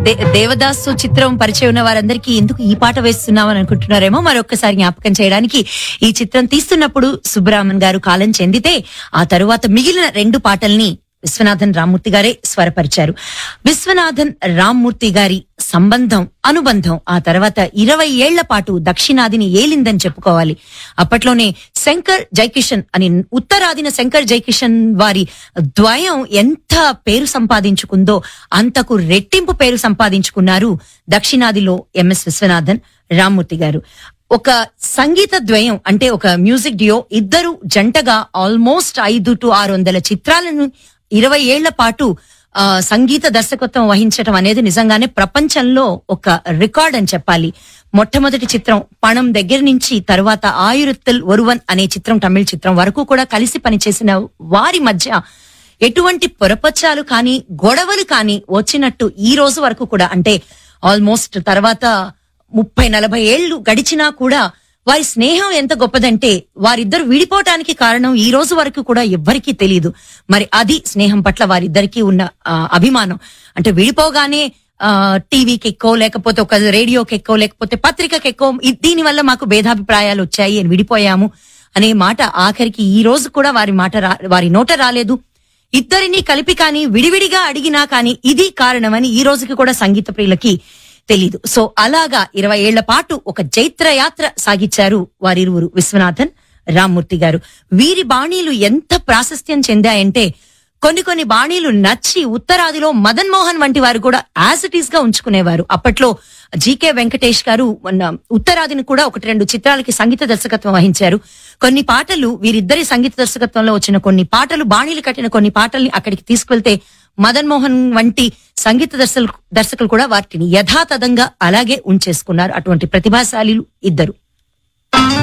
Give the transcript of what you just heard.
they- Devadasu చిత్రం పరిచయం ఉన్న వారందరికీ ఎందుకు ఈ పాట వేస్తున్నాం అని అనుకుంటున్నారేమో మరొక్కసారి జ్ఞాపకం చేయడానికి ఈ చిత్రం తీస్తున్నప్పుడు సుబ్బరామన్ గారు కాలం చెందితే ఆ తరువాత మిగిలిన రెండు పాటల్ని విశ్వనాథన్ రామ్మూర్తి గారే స్వరపరిచారు విశ్వనాథన్ రామ్మూర్తి గారి సంబంధం అనుబంధం ఆ తర్వాత ఇరవై ఏళ్ల పాటు దక్షిణాదిని ఏలిందని చెప్పుకోవాలి అప్పట్లోనే శంకర్ జైకిషన్ అని ఉత్తరాదిన శంకర్ జైకిషన్ వారి ద్వయం ఎంత పేరు సంపాదించుకుందో అంతకు రెట్టింపు పేరు సంపాదించుకున్నారు దక్షిణాదిలో ఎంఎస్ విశ్వనాథన్ రామ్మూర్తి గారు ఒక సంగీత ద్వయం అంటే ఒక మ్యూజిక్ డియో ఇద్దరు జంటగా ఆల్మోస్ట్ ఐదు టు ఆరు వందల చిత్రాలను ఇరవై ఏళ్ల పాటు ఆ, సంగీత దర్శకత్వం వహించటం అనేది నిజంగానే ప్రపంచంలో ఒక రికార్డ్ అని చెప్పాలి మొట్టమొదటి చిత్రం పణం దగ్గర నుంచి తర్వాత ఆయురుత్తల్ ఒరువన్ అనే చిత్రం తమిళ చిత్రం వరకు కూడా కలిసి పనిచేసిన వారి మధ్య ఎటువంటి పొరపచ్చాలు కానీ గొడవలు కానీ వచ్చినట్టు ఈ రోజు వరకు కూడా అంటే ఆల్మోస్ట్ తర్వాత ముప్పై నలభై ఏళ్లు గడిచినా కూడా వారి స్నేహం ఎంత గొప్పదంటే వారిద్దరు విడిపోవటానికి కారణం ఈ రోజు వరకు కూడా ఎవ్వరికీ తెలియదు మరి అది స్నేహం పట్ల వారిద్దరికీ ఉన్న ఆ, అభిమానం అంటే విడిపోగానే ఆ, టీవీకి ఎక్కువ లేకపోతే ఒక రేడియోకి ఎక్కువ లేకపోతే పత్రికకి ఎక్కువ ఇ- దీని వల్ల మాకు భేదాభిప్రాయాలు వచ్చాయి అని విడిపోయాము అనే మాట ఆఖరికి ఈ రోజు కూడా వారి మాట రా- వారి నోట రాలేదు ఇద్దరిని కలిపి కానీ విడివిడిగా అడిగినా కానీ ఇది కారణమని ఈ రోజుకి కూడా సంగీత ప్రియులకి తెలీదు సో అలాగా ఇరవై ఏళ్ల పాటు ఒక జైత్ర యాత్ర సాగించారు వారిరువురు విశ్వనాథన్ రామ్మూర్తి గారు వీరి బాణీలు ఎంత ప్రాశస్త్యం చెందాయంటే కొన్ని కొన్ని బాణీలు నచ్చి ఉత్తరాదిలో మదన్ మోహన్ వంటి వారు కూడా యాజ్ ఇట్ ఈస్ గా ఉంచుకునేవారు అప్పట్లో జీకే వెంకటేష్ గారు మన ఉత్తరాదిని కూడా ఒకటి రెండు చిత్రాలకి సంగీత దర్శకత్వం వహించారు కొన్ని పాటలు వీరిద్దరి సంగీత దర్శకత్వంలో వచ్చిన కొన్ని పాటలు బాణీలు కట్టిన కొన్ని పాటల్ని అక్కడికి తీసుకెళ్తే మదన్ మోహన్ వంటి సంగీత దర్శకులు దర్శకులు కూడా వాటిని యథాతథంగా అలాగే ఉంచేసుకున్నారు అటువంటి ప్రతిభాశాలీలు ఇద్దరు